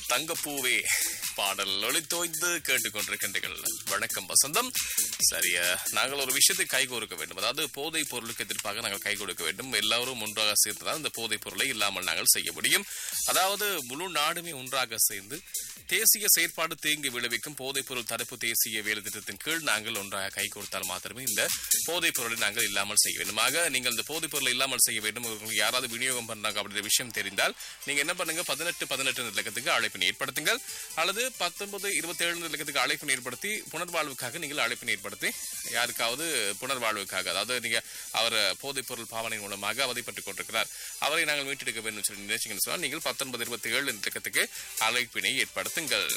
தங்கப்பூவே பாடல் ஒளித்தோய்ந்து கேட்டுக்கொண்டிருக்கின்றீர்கள் வணக்கம் வசந்தம் சரியா நாங்கள் ஒரு விஷயத்தை கை கொடுக்க வேண்டும் அதாவது போதைப் பொருளுக்கு எதிர்ப்பாக நாங்கள் கை கொடுக்க வேண்டும் எல்லாரும் ஒன்றாக சேர்ந்துதான் இந்த போதைப் பொருளை இல்லாமல் நாங்கள் செய்ய முடியும் அதாவது முழு நாடுமே ஒன்றாக சேர்ந்து தேசிய செயற்பாடு தீங்கு விளைவிக்கும் போதைப் பொருள் தடுப்பு தேசிய வேலை திட்டத்தின் கீழ் நாங்கள் ஒன்றாக கை கொடுத்தால் மாத்திரமே இந்த போதைப் பொருளை நாங்கள் இல்லாமல் செய்ய வேண்டும் ஆக நீங்கள் இந்த போதைப் பொருளை இல்லாமல் செய்ய வேண்டும் உங்களுக்கு யாராவது விநியோகம் பண்றாங்க அப்படின்ற விஷயம் தெரிந்தால் நீங்க என்ன பண்ணுங்க பதினெட்டு பதினெட்டு இலக்கத்துக்கு அழைப்பினை ஏற்படுத்துங்கள் அல்லது பத்தொன்பது இருபத்தி ஏழு இலக்கத்துக்கு அழைப்பினை ஏற்படுத்தி புனர்வாழ்வுக்காக நீங்கள் அழைப்பினை ஏற்படுத்தி யாருக்காவது புனர்வாழ்வுக்காக அதாவது நீங்க அவர் போதைப் பொருள் பாவனை மூலமாக அவதிப்பட்டுக் கொண்டிருக்கிறார் அவரை நாங்கள் மீட்டெடுக்க வேண்டும் சொல்லி நினைச்சீங்கன்னு சொன்னால் நீங்கள் பத்தொன்பது இருபத்தி ஏழு இலக்கத்துக்கு அழைப்பினை ஏற்படுத்துங்கள்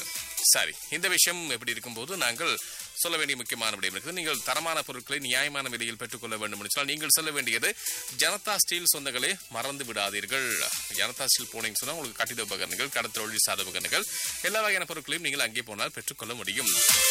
சரி இந்த விஷயம் எப்படி இருக்கும்போது நாங்கள் சொல்ல வேண்டிய முக்கியமான விடயம் இருக்குது நீங்கள் தரமான பொருட்களை நியாயமான விலையில் பெற்றுக்கொள்ள வேண்டும் என்று சொன்னால் நீங்கள் சொல்ல வேண்டியது ஜனதா ஸ்டீல் சொந்தங்களே மறந்து விடாதீர்கள் ஜனதா ஸ்டீல் போனீங்க சொன்னால் உங்களுக்கு கட்டிட உபகரணங்கள் கடத்தொழில் சாத உபகரணங்கள் எல்லா வகையான பொருட்களையும் நீங்கள் அங்கே போனால் பெற்றுக்கொள்ள முடியும்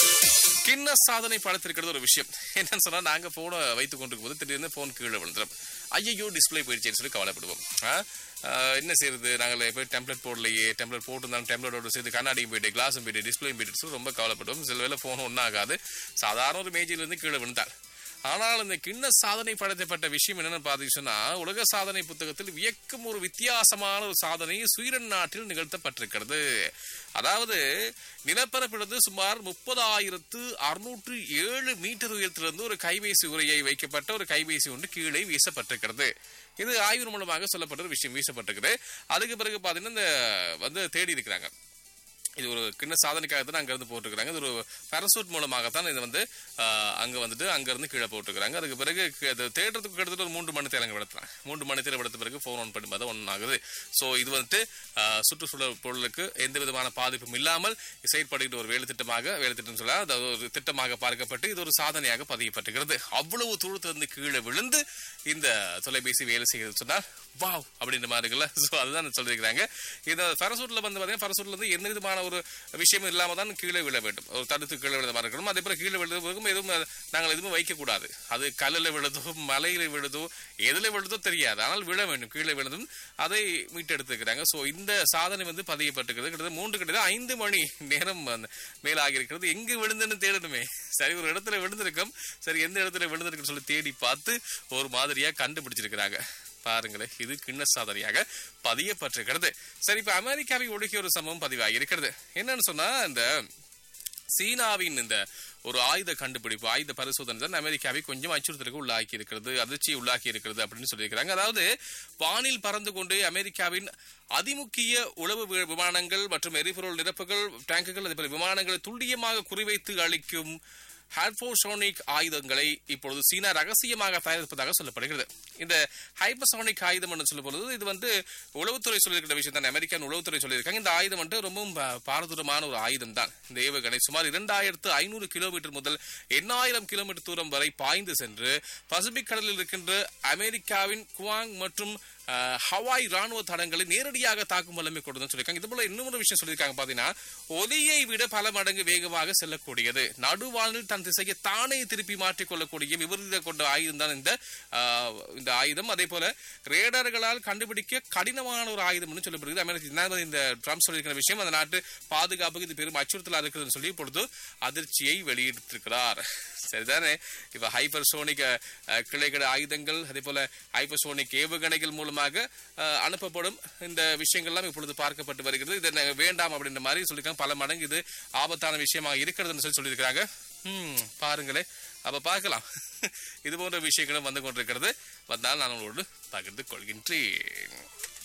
கிண்ண சாதனை படைத்திருக்கிறது ஒரு விஷயம் என்னன்னு சொன்னா நாங்க போன வைத்துக் கொண்டிருக்கும் போது திடீர்னு போன் கீழே விழுந்துடும் ஐயோ டிஸ்பிளே போயிடுச்சேன்னு சொல்லி கவலைப்படுவோம் ஆ? ஆஹ் என்ன செய்யறது நாங்கள் போய் டெம்ப்ளேட் போடலையே டெம்ப்ளேட் போட்டிருந்தாலும் டெம்ப்ளேட்டோட சேர்த்து கண்ணாடியும் போயிட்டு கிளாஸும் போயிட்டு டிஸ்பிளேயும் போயிட்டு சொல்லி ரொம்ப கவலைப்படுவோம் சில வேளை ஃபோன் ஒன்றும் ஆகாது சாதாரண ஒரு மேஜிலிருந்து கீழே விழுந்தாள் ஆனால் இந்த கிண்ண சாதனை படைக்கப்பட்ட விஷயம் என்னன்னு பார்த்தீங்கன்னா உலக சாதனை புத்தகத்தில் வியக்கும் ஒரு வித்தியாசமான ஒரு சாதனை ஸ்வீடன் நாட்டில் நிகழ்த்தப்பட்டிருக்கிறது அதாவது நிலப்பரப்பிலிருந்து சுமார் முப்பதாயிரத்து அறுநூற்று ஏழு மீட்டர் உயரத்திலிருந்து ஒரு கைபேசி உரையை வைக்கப்பட்ட ஒரு கைபேசி ஒன்று கீழே வீசப்பட்டிருக்கிறது இது ஆய்வு மூலமாக சொல்லப்பட்ட ஒரு விஷயம் வீசப்பட்டிருக்குது அதுக்கு பிறகு பார்த்தீங்கன்னா இந்த வந்து தேடி இருக்கிறாங்க இது ஒரு கிண்ண சாதனைக்காக தான் அங்கிருந்து போட்டிருக்கிறாங்க இது ஒரு பேரசூட் மூலமாகத்தான் இது வந்து ஆஹ், அங்க வந்துட்டு அங்கிருந்து கீழே போட்டிருக்கிறாங்க அதுக்கு பிறகு க- அது தேடுறதுக்கு கிட்டத்தட்ட ஒரு மூன்று மணி தேரம் எடுத்துறாங்க மூன்று மணி தேரம் எடுத்த பிறகு ஃபோன் ஆன் பண்ணும்போது ஒன்று ஆகுது ஸோ இது வந்துட்டு ஆஹ், சுற்றுச்சூழல் பொருளுக்கு எந்த விதமான பாதிப்பும் இல்லாமல் செயற்படுகிற ஒரு வேலை திட்டமாக வேலை திட்டம் சொல்ல அது ஒரு திட்டமாக பார்க்கப்பட்டு இது ஒரு சாதனையாக பதியப்பட்டிருக்கிறது அவ்வளவு தூரத்திலிருந்து கீழே விழுந்து இந்த தொலைபேசி வேலை செய்கிறது சொன்னால் வாவ் அப்படின்ற மாதிரிங்களா ஸோ அதுதான் சொல்லியிருக்கிறாங்க இந்த ஃபரசூட்ல வந்து பார்த்தீங்கன்னா ஃபரசூட்ல வந்து எந்த விதமான ஒரு விஷயமும் இல்லாம தான் கீழே விழ வேண்டும் ஒரு தடுத்து கீழே விழுத மாதிரி இருக்கணும் அதே போல கீழே விழுதும் எதுவும் நாங்கள் எதுவும் வைக்கக்கூடாது அது கல்லில் விழுதோ மலையில விழுதோ எதுல விழுதோ தெரியாது ஆனால் விழ வேண்டும் கீழே விழுதும் அதை மீட்டெடுத்துக்கிறாங்க ஸோ இந்த சாதனை வந்து பதியப்பட்டிருக்கிறது கிட்டத்தட்ட மூன்று கிட்டத்தட்ட ஐந்து மணி நேரம் அந்த மேலாகி இருக்கிறது எங்கு விழுந்துன்னு தேடணுமே சரி ஒரு இடத்துல விழுந்திருக்கும் சரி எந்த இடத்துல விழுந்திருக்குன்னு சொல்லி தேடி பார்த்து ஒரு மாதிரியா கண்டுபிடிச்சிருக்கிறாங்க பாருங்களேன் இது கிண்ண சாதனையாக பதியப்பட்டிருக்கிறது சரி இப்ப அமெரிக்காவை ஒடுக்கிய ஒரு சம்பவம் பதிவாகி இருக்கிறது என்னன்னு சொன்னா இந்த சீனாவின் இந்த ஒரு ஆயுத கண்டுபிடிப்பு ஆயுத பரிசோதனை தான் அமெரிக்காவை கொஞ்சம் அச்சுறுத்தலுக்கு உள்ளாக்கி இருக்கிறது அதிர்ச்சியை உள்ளாக்கி இருக்கிறது அப்படின்னு சொல்லியிருக்கிறாங்க அதாவது வானில் பறந்து கொண்டு அமெரிக்காவின் அதிமுக்கிய உளவு வி- விமானங்கள் மற்றும் எரிபொருள் நிரப்புகள் டேங்குகள் அதே போல விமானங்களை துல்லியமாக குறிவைத்து அளிக்கும் ஹைப்போசோனிக் ஆயுதங்களை இப்பொழுது சீனா ரகசியமாக தயாரிப்பதாக சொல்லப்படுகிறது இந்த ஹைப்போசோனிக் ஆயுதம் என்று சொல்லப்படுவது இது வந்து உளவுத்துறை சொல்லியிருக்கிற விஷயம் தான் அமெரிக்கன் உளவுத்துறை சொல்லியிருக்காங்க இந்த ஆயுதம் வந்து ரொம்பவும் பா- பாரதூரமான ஒரு ஆயுதம் தான் இந்த ஏவுகணை சுமார் இரண்டாயிரத்து ஐநூறு கிலோமீட்டர் முதல் எண்ணாயிரம் கிலோமீட்டர் தூரம் வரை பாய்ந்து சென்று பசிபிக் கடலில் இருக்கின்ற அமெரிக்காவின் குவாங் மற்றும் அஹ், ஹவாய் ராணுவ தடங்களை நேரடியாக தாக்கும் வல்லமை கொண்டதுன்னு சொல்லியிருக்காங்க இது போல இன்னும் ஒரு விஷயம் சொல்லியிருக்காங்க பாத்தீங்கன்னா ஒலியை விட பல மடங்கு வேகமாக செல்லக்கூடியது நடுவானில் தன் திசையை தானே திருப்பி மாற்றிக் கொள்ளக்கூடிய விபரீத கொண்ட ஆயுதம் தான் இந்த ஆஹ், இந்த ஆயுதம் அதே போல ரேடர்களால் கண்டுபிடிக்க கடினமான ஒரு ஆயுதம்னு சொல்லப்படுகிறது அமெரிக்க ஜனாதிபதி இந்த ட்ரம்ப் சொல்லியிருக்கிற விஷயம் அந்த நாட்டு பாதுகாப்புக்கு இது பெரும் அச்சுறுத்தலா இருக்குதுன்னு சொல்லி இப்பொழுது அதிர்ச்சியை வெளியிட்டிருக்கிறார் சரிதானே இப்ப ஹைப்பர்சோனிக் கிளைகட ஆயுதங்கள் அதே போல ஹைப்பர்சோனிக் ஏவுகணைகள் மூலமாக அஹ், அனுப்பப்படும் இந்த விஷயங்கள்லாம் இப்பொழுது பார்க்கப்பட்டு வருகிறது இதை நாங்க வேண்டாம் அப்படின்ற மாதிரி சொல்லியிருக்காங்க பல மடங்கு இது ஆபத்தான விஷயமா இருக்கிறதுன்னு சொல்லி சொல்லியிருக்கிறாங்க ம் பாருங்களே அப்ப பார்க்கலாம் இது போன்ற விஷயங்களும் வந்து கொண்டிருக்கிறது வந்தால் நான் உங்களோடு பகிர்ந்து கொள்கின்றேன்